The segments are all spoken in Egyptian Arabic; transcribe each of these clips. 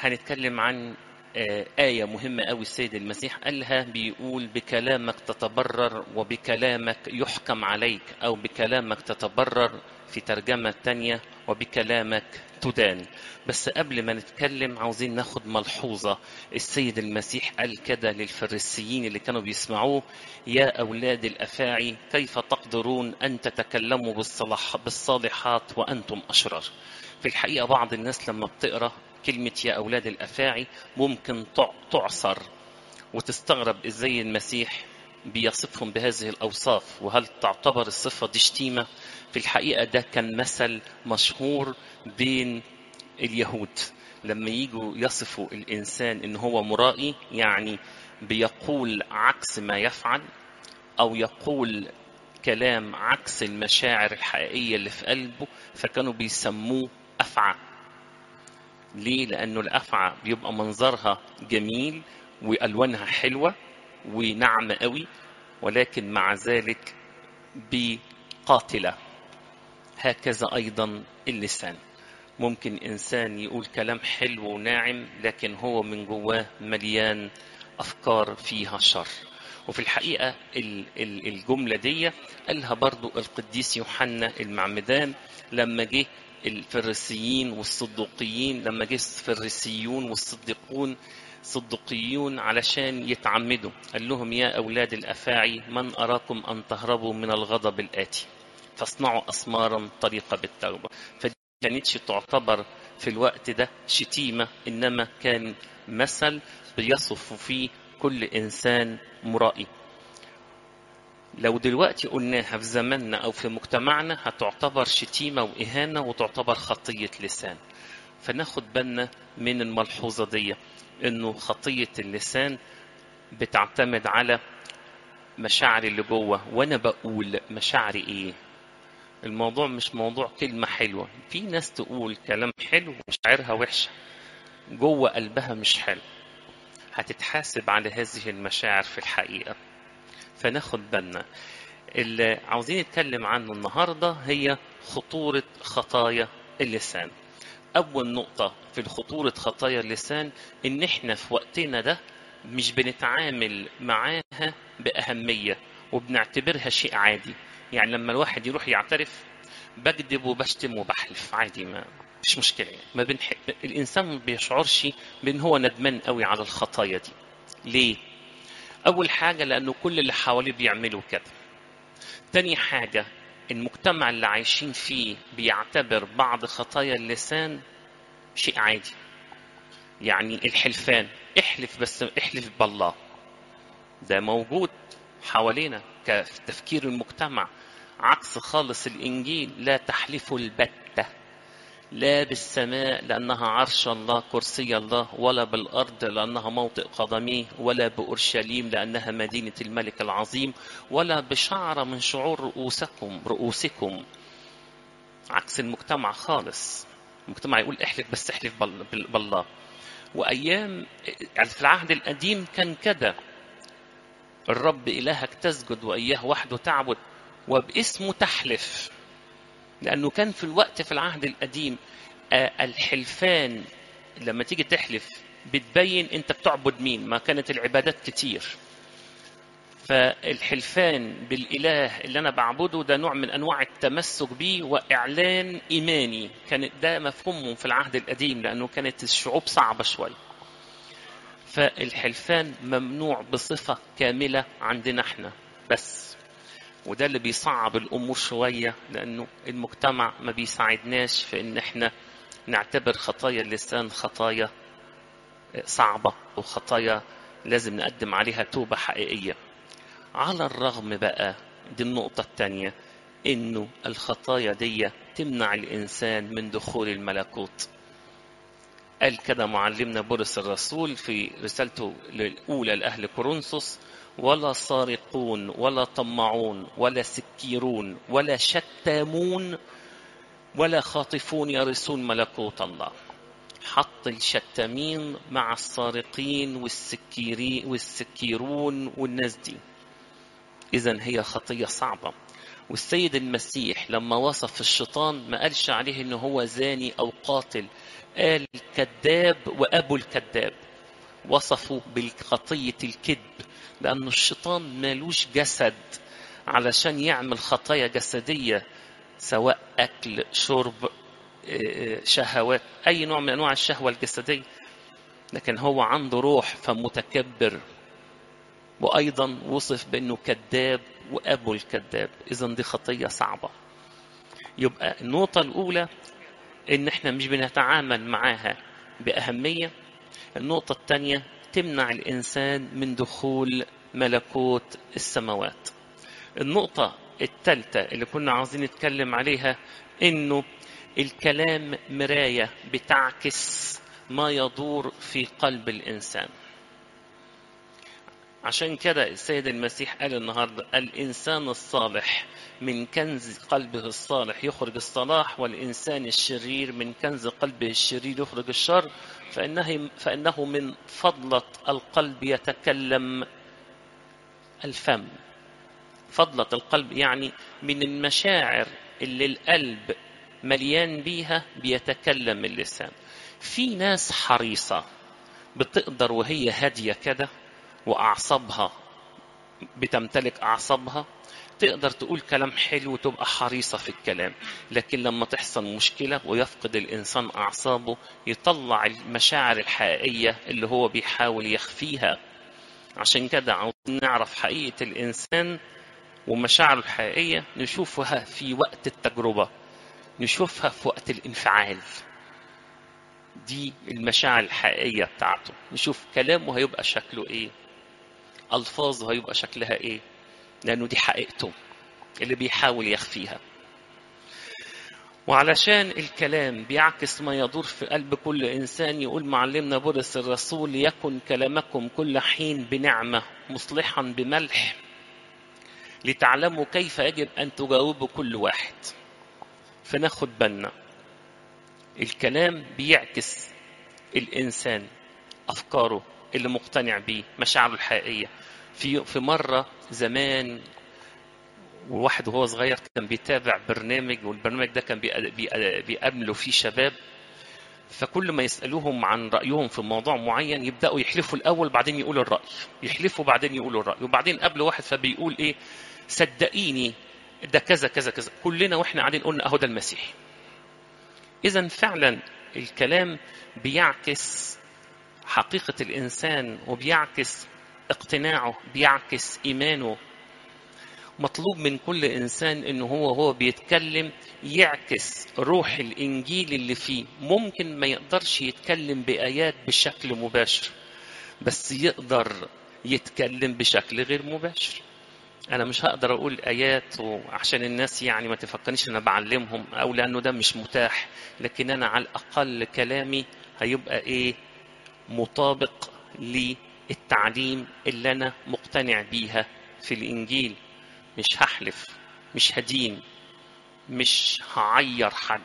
هنتكلم عن آه، آية مهمة أوي السيد المسيح قالها بيقول بكلامك تتبرر وبكلامك يحكم عليك أو بكلامك تتبرر في ترجمة تانية وبكلامك تدان بس قبل ما نتكلم عاوزين ناخد ملحوظة السيد المسيح قال كده للفريسيين اللي كانوا بيسمعوه يا أولاد الأفاعي كيف تقدرون أن تتكلموا بالصلاح بالصالحات وأنتم أشرار في الحقيقة بعض الناس لما بتقرأ كلمة يا أولاد الأفاعي ممكن تع- تعصر وتستغرب إزاي المسيح بيصفهم بهذه الأوصاف وهل تعتبر الصفة دي شتيمة في الحقيقة ده كان مثل مشهور بين اليهود لما يجوا يصفوا الإنسان إن هو مرائي يعني بيقول عكس ما يفعل أو يقول كلام عكس المشاعر الحقيقية اللي في قلبه فكانوا بيسموه أفعى ليه؟ لأنه الأفعى بيبقى منظرها جميل وألوانها حلوة وناعمة قوي ولكن مع ذلك بقاتلة هكذا أيضا اللسان ممكن إنسان يقول كلام حلو وناعم لكن هو من جواه مليان أفكار فيها شر وفي الحقيقة ال- ال- الجملة دي قالها برضو القديس يوحنا المعمدان لما جه الفريسيين والصدوقيين لما جه الفريسيون والصديقون صدقيون علشان يتعمدوا قال لهم يا أولاد الأفاعي من أراكم أن تهربوا من الغضب الآتي فاصنعوا أسمارا طريقة بالتوبة فدي كانتش تعتبر في الوقت ده شتيمة إنما كان مثل بيصف فيه كل إنسان مرائي لو دلوقتي قلناها في زماننا أو في مجتمعنا هتعتبر شتيمة وإهانة وتعتبر خطية لسان فناخد بالنا من الملحوظة دي إنه خطية اللسان بتعتمد على مشاعري اللي جوه وأنا بقول مشاعري إيه الموضوع مش موضوع كلمة حلوة في ناس تقول كلام حلو ومشاعرها وحشة جوه قلبها مش حلو هتتحاسب على هذه المشاعر في الحقيقة فناخد بالنا اللي عاوزين نتكلم عنه النهاردة هي خطورة خطايا اللسان أول نقطة في خطورة خطايا اللسان إن إحنا في وقتنا ده مش بنتعامل معاها بأهمية وبنعتبرها شيء عادي يعني لما الواحد يروح يعترف بكذب وبشتم وبحلف عادي ما مش مشكلة يعني. ما بنح... الإنسان ما بيشعرش بأن هو ندمان قوي على الخطايا دي ليه؟ أول حاجة لأنه كل اللي حواليه بيعملوا كده تاني حاجة المجتمع اللي عايشين فيه بيعتبر بعض خطايا اللسان شيء عادي يعني الحلفان احلف بس احلف بالله ده موجود حوالينا كتفكير المجتمع عكس خالص الإنجيل لا تحلفوا البتة لا بالسماء لأنها عرش الله كرسي الله ولا بالأرض لأنها موطئ قدميه ولا بأورشليم لأنها مدينة الملك العظيم ولا بشعرة من شعور رؤوسكم رؤوسكم عكس المجتمع خالص المجتمع يقول احلف بس احلف بال- بال- بالله وأيام يعني في العهد القديم كان كده الرب إلهك تسجد وإياه وحده تعبد وباسمه تحلف لأنه كان في الوقت في العهد القديم آه، الحلفان لما تيجي تحلف بتبين أنت بتعبد مين ما كانت العبادات كتير فالحلفان بالإله اللي أنا بعبده ده نوع من أنواع التمسك بيه وإعلان إيماني كان ده مفهومهم في العهد القديم لأنه كانت الشعوب صعبة شوية فالحلفان ممنوع بصفة كاملة عندنا احنا بس وده اللي بيصعب الأمور شوية لأنه المجتمع ما بيساعدناش في إن احنا نعتبر خطايا اللسان خطايا صعبة وخطايا لازم نقدم عليها توبة حقيقية على الرغم بقى دي النقطة التانية إنه الخطايا دي تمنع الإنسان من دخول الملكوت قال كده معلمنا بولس الرسول في رسالته الأولى لأهل كورنثوس ولا سارقون ولا طمعون ولا سكيرون ولا شتامون ولا خاطفون يرثون ملكوت الله حط الشتامين مع السارقين والسكيري والسكيرون والناس دي إذا هي خطية صعبة والسيد المسيح لما وصف الشيطان ما قالش عليه ان هو زاني او قاتل قال كذاب وابو الكذاب وصفوا بالخطية الكذب لأن الشيطان مالوش جسد علشان يعمل خطايا جسدية سواء أكل شرب شهوات أي نوع من أنواع الشهوة الجسدية لكن هو عنده روح فمتكبر وأيضا وصف بأنه كذاب وأبو الكذاب إذا دي خطية صعبة يبقى النقطة الأولى إن إحنا مش بنتعامل معاها بأهمية النقطة الثانية تمنع الإنسان من دخول ملكوت السماوات النقطة الثالثة اللي كنا عاوزين نتكلم عليها إنه الكلام مراية بتعكس ما يدور في قلب الإنسان عشان كده السيد المسيح قال النهارده الإنسان الصالح من كنز قلبه الصالح يخرج الصلاح والإنسان الشرير من كنز قلبه الشرير يخرج الشر فإنه, فإنه من فضلة القلب يتكلم الفم فضلة القلب يعني من المشاعر اللي القلب مليان بيها بيتكلم اللسان في ناس حريصة بتقدر وهي هادية كده وأعصابها بتمتلك أعصابها تقدر تقول كلام حلو وتبقى حريصة في الكلام لكن لما تحصل مشكلة ويفقد الإنسان أعصابه يطلع المشاعر الحقيقية اللي هو بيحاول يخفيها عشان كده عاوزين نعرف حقيقة الإنسان ومشاعره الحقيقية نشوفها في وقت التجربة نشوفها في وقت الانفعال دي المشاعر الحقيقية بتاعته نشوف كلامه هيبقى شكله ايه ألفاظه هيبقى شكلها ايه لأنه دي حقيقته اللي بيحاول يخفيها وعلشان الكلام بيعكس ما يدور في قلب كل إنسان يقول معلمنا بولس الرسول يكن كلامكم كل حين بنعمة مصلحا بملح لتعلموا كيف يجب أن تجاوبوا كل واحد فناخد بالنا الكلام بيعكس الإنسان أفكاره اللي مقتنع بيه مشاعره الحقيقية في في مرة زمان وواحد وهو صغير كان بيتابع برنامج والبرنامج ده كان بيقابلوا فيه شباب فكل ما يسألوهم عن رأيهم في موضوع معين يبدأوا يحلفوا الأول بعدين يقولوا الرأي يحلفوا بعدين يقولوا الرأي وبعدين قابلوا واحد فبيقول إيه صدقيني ده كذا كذا كذا كلنا واحنا قاعدين قلنا اهو ده المسيح اذا فعلا الكلام بيعكس حقيقة الإنسان وبيعكس اقتناعه بيعكس إيمانه مطلوب من كل إنسان إنه هو هو بيتكلم يعكس روح الإنجيل اللي فيه ممكن ما يقدرش يتكلم بآيات بشكل مباشر بس يقدر يتكلم بشكل غير مباشر انا مش هقدر اقول ايات عشان الناس يعني ما تفكرنيش انا بعلمهم او لانه ده مش متاح لكن انا على الاقل كلامي هيبقى ايه مطابق للتعليم اللي انا مقتنع بيها في الانجيل مش هحلف مش هدين مش هعير حد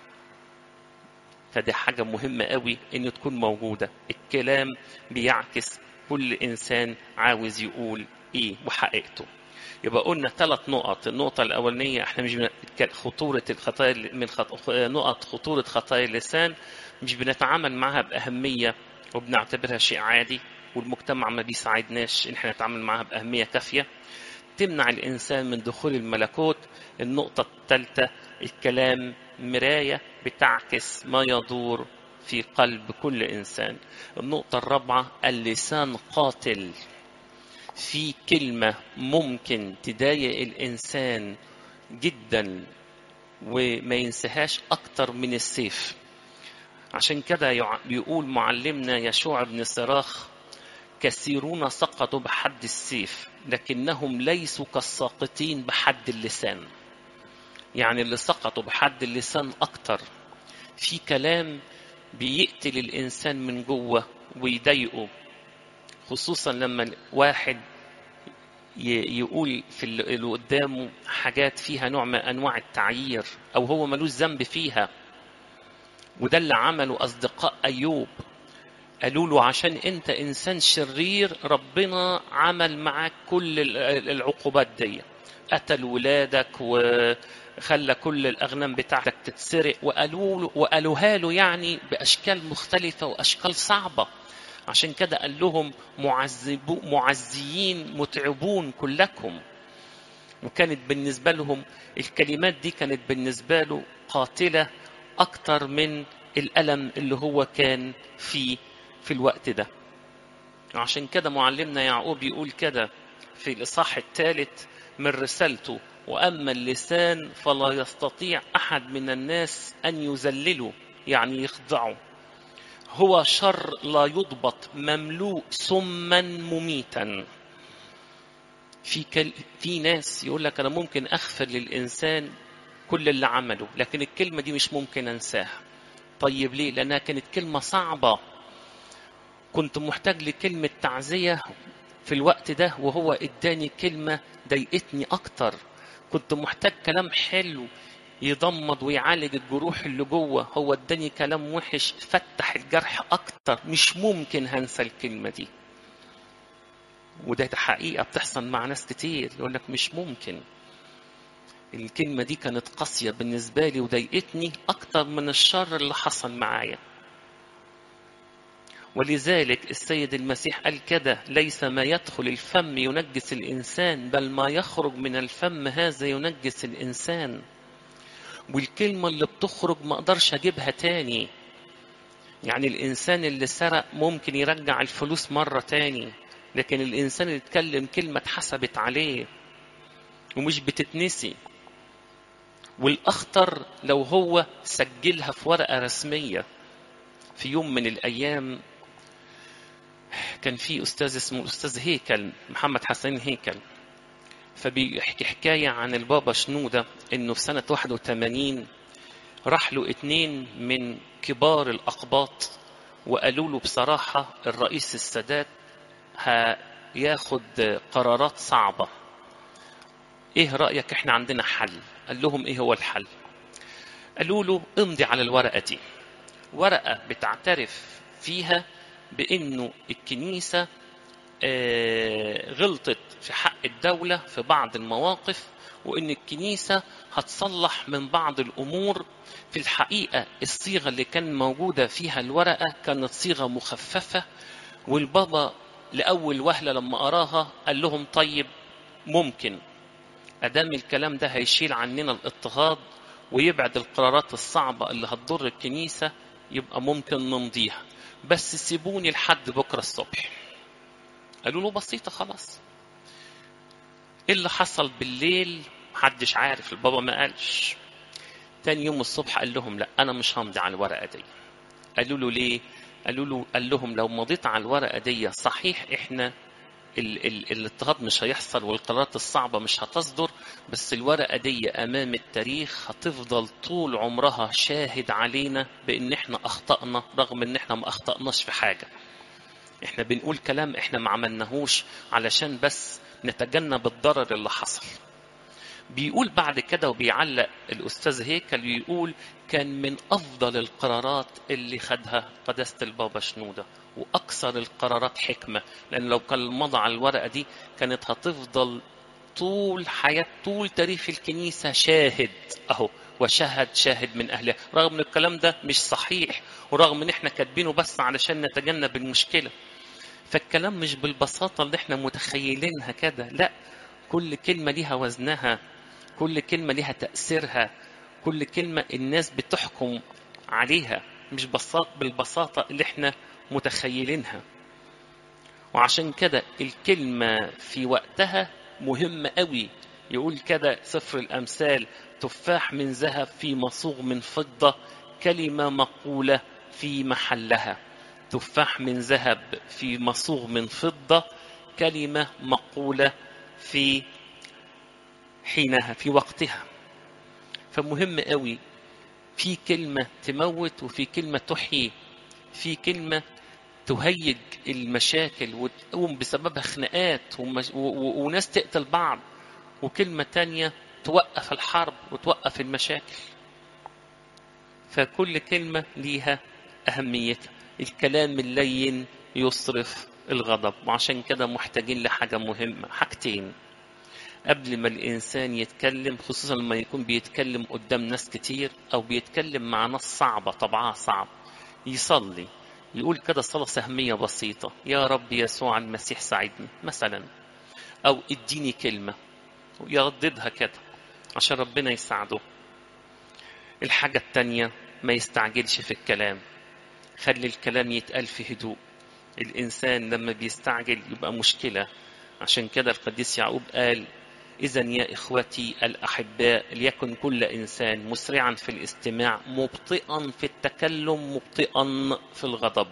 فدي حاجة مهمة قوي إن تكون موجودة الكلام بيعكس كل إنسان عاوز يقول إيه وحقيقته يبقى قلنا ثلاث نقط النقطة الأولانية احنا مش بنتكلم خطورة الخطايا من خط... نقط خطورة خطايا اللسان مش بنتعامل معها بأهمية وبنعتبرها شيء عادي والمجتمع ما بيساعدناش ان احنا نتعامل معها بأهمية كافية تمنع الإنسان من دخول الملكوت النقطة الثالثة الكلام مراية بتعكس ما يدور في قلب كل إنسان النقطة الرابعة اللسان قاتل في كلمة ممكن تضايق الإنسان جدا وما ينساهاش أكتر من السيف عشان كده بيقول معلمنا يشوع بن صراخ كثيرون سقطوا بحد السيف لكنهم ليسوا كالساقطين بحد اللسان يعني اللي سقطوا بحد اللسان أكتر في كلام بيقتل الإنسان من جوه ويضايقه خصوصا لما واحد يقول في اللي قدامه حاجات فيها نوع من انواع التعيير او هو ملوش ذنب فيها وده اللي عمله اصدقاء ايوب قالوا له عشان انت انسان شرير ربنا عمل معاك كل العقوبات دي قتل ولادك وخلى كل الأغنام بتاعتك تتسرق وقالوا له وقالوها له يعني بأشكال مختلفة وأشكال صعبة عشان كده قال لهم معذبو معزيين متعبون كلكم وكانت بالنسبة لهم الكلمات دي كانت بالنسبة له قاتلة أكتر من الألم اللي هو كان فيه في الوقت ده عشان كده معلمنا يعقوب يقول كده في الإصحاح الثالث من رسالته وأما اللسان فلا يستطيع أحد من الناس أن يذلله يعني يخضعه هو شر لا يضبط مملوء سما مميتا في كل... في ناس يقول لك انا ممكن اغفر للانسان كل اللي عمله لكن الكلمه دي مش ممكن انساها طيب ليه لانها كانت كلمه صعبه كنت محتاج لكلمه تعزيه في الوقت ده وهو اداني كلمه ضايقتني اكتر كنت محتاج كلام حلو يضمد ويعالج الجروح اللي جوه هو اداني كلام وحش فتح الجرح اكتر مش ممكن هنسى الكلمه دي وده حقيقه بتحصل مع ناس كتير يقول لك مش ممكن الكلمه دي كانت قاسيه بالنسبه لي وضايقتني اكتر من الشر اللي حصل معايا ولذلك السيد المسيح قال كده ليس ما يدخل الفم ينجس الانسان بل ما يخرج من الفم هذا ينجس الانسان والكلمة اللي بتخرج ما اقدرش اجيبها تاني يعني الانسان اللي سرق ممكن يرجع الفلوس مرة تاني لكن الانسان اللي اتكلم كلمة اتحسبت عليه ومش بتتنسي والاخطر لو هو سجلها في ورقة رسمية في يوم من الايام كان في استاذ اسمه الاستاذ هيكل محمد حسين هيكل فبيحكي حكاية عن البابا شنودة إنه في سنة 81 راح له اتنين من كبار الأقباط وقالوا له بصراحة الرئيس السادات هياخد قرارات صعبة إيه رأيك إحنا عندنا حل قال لهم إيه هو الحل قالوا له امضي على الورقة دي ورقة بتعترف فيها بأنه الكنيسة غلطت في حق الدولة في بعض المواقف وإن الكنيسة هتصلح من بعض الأمور في الحقيقة الصيغة اللي كان موجودة فيها الورقة كانت صيغة مخففة والبابا لأول وهلة لما قراها قال لهم طيب ممكن أدام الكلام ده هيشيل عننا الاضطهاد ويبعد القرارات الصعبة اللي هتضر الكنيسة يبقى ممكن نمضيها بس سيبوني لحد بكرة الصبح قالوا له بسيطة خلاص ايه اللي حصل بالليل محدش عارف البابا ما قالش تاني يوم الصبح قال لهم لا انا مش همضي على الورقة دي قالوا له ليه قالوا له قال لهم لو مضيت على الورقة دي صحيح احنا ال ال الاضطهاد مش هيحصل والقرارات الصعبة مش هتصدر بس الورقة دي أمام التاريخ هتفضل طول عمرها شاهد علينا بإن إحنا أخطأنا رغم إن إحنا ما أخطأناش في حاجة إحنا بنقول كلام إحنا ما عملناهوش علشان بس نتجنب الضرر اللي حصل بيقول بعد كده وبيعلق الأستاذ هيكل بيقول كان من أفضل القرارات اللي خدها قداسة البابا شنودة وأكثر القرارات حكمة لأن لو كان مضى على الورقة دي كانت هتفضل طول حياة طول تاريخ الكنيسة شاهد أهو وشهد شاهد من أهلها رغم أن الكلام ده مش صحيح ورغم أن احنا كاتبينه بس علشان نتجنب المشكلة فالكلام مش بالبساطة اللي احنا متخيلينها كده لا كل كلمة ليها وزنها كل كلمة ليها تأثيرها كل كلمة الناس بتحكم عليها مش بساط بالبساطة اللي احنا متخيلينها وعشان كده الكلمة في وقتها مهمة قوي يقول كده سفر الأمثال تفاح من ذهب في مصوغ من فضة كلمة مقولة في محلها تفاح من ذهب في مصوغ من فضة كلمة مقولة في حينها في وقتها فمهم قوي في كلمة تموت وفي كلمة تحيي في كلمة تهيج المشاكل وتقوم بسببها خناقات ومش... و... و... وناس تقتل بعض وكلمة تانية توقف الحرب وتوقف المشاكل فكل كلمة ليها أهميتها الكلام اللين يصرف الغضب وعشان كده محتاجين لحاجة مهمة حاجتين قبل ما الإنسان يتكلم خصوصا لما يكون بيتكلم قدام ناس كتير أو بيتكلم مع ناس صعبة طبعها صعب يصلي يقول كده صلاة سهمية بسيطة يا رب يسوع المسيح ساعدني مثلا أو اديني كلمة ويرددها كده عشان ربنا يساعده الحاجة التانية ما يستعجلش في الكلام خلي الكلام يتقال في هدوء الإنسان لما بيستعجل يبقى مشكلة عشان كده القديس يعقوب قال إذا يا إخوتي الأحباء ليكن كل إنسان مسرعا في الاستماع مبطئا في التكلم مبطئا في الغضب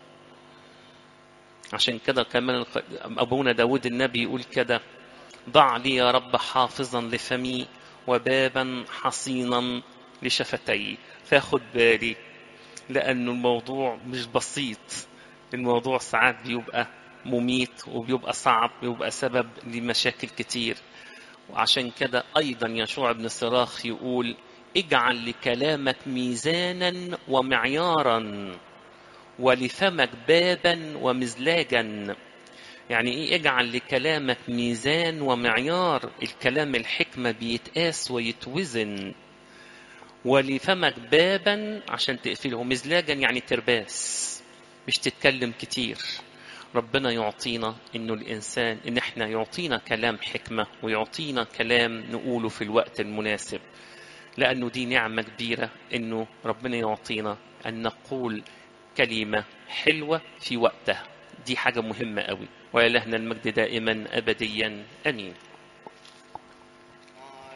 عشان كده كمان أبونا داود النبي يقول كده ضع لي يا رب حافظا لفمي وبابا حصينا لشفتي فاخد بالي لأنه الموضوع مش بسيط الموضوع ساعات بيبقى مميت وبيبقى صعب ويبقى سبب لمشاكل كتير وعشان كده أيضا يشوع بن صراخ يقول اجعل لكلامك ميزانا ومعيارا ولفمك بابا ومزلاجا يعني ايه اجعل لكلامك ميزان ومعيار الكلام الحكمة بيتقاس ويتوزن ولفمك بابا عشان تقفله مزلاجا يعني ترباس مش تتكلم كتير ربنا يعطينا انه الانسان ان احنا يعطينا كلام حكمه ويعطينا كلام نقوله في الوقت المناسب لانه دي نعمه كبيره انه ربنا يعطينا ان نقول كلمه حلوه في وقتها دي حاجه مهمه قوي ولهنا المجد دائما ابديا امين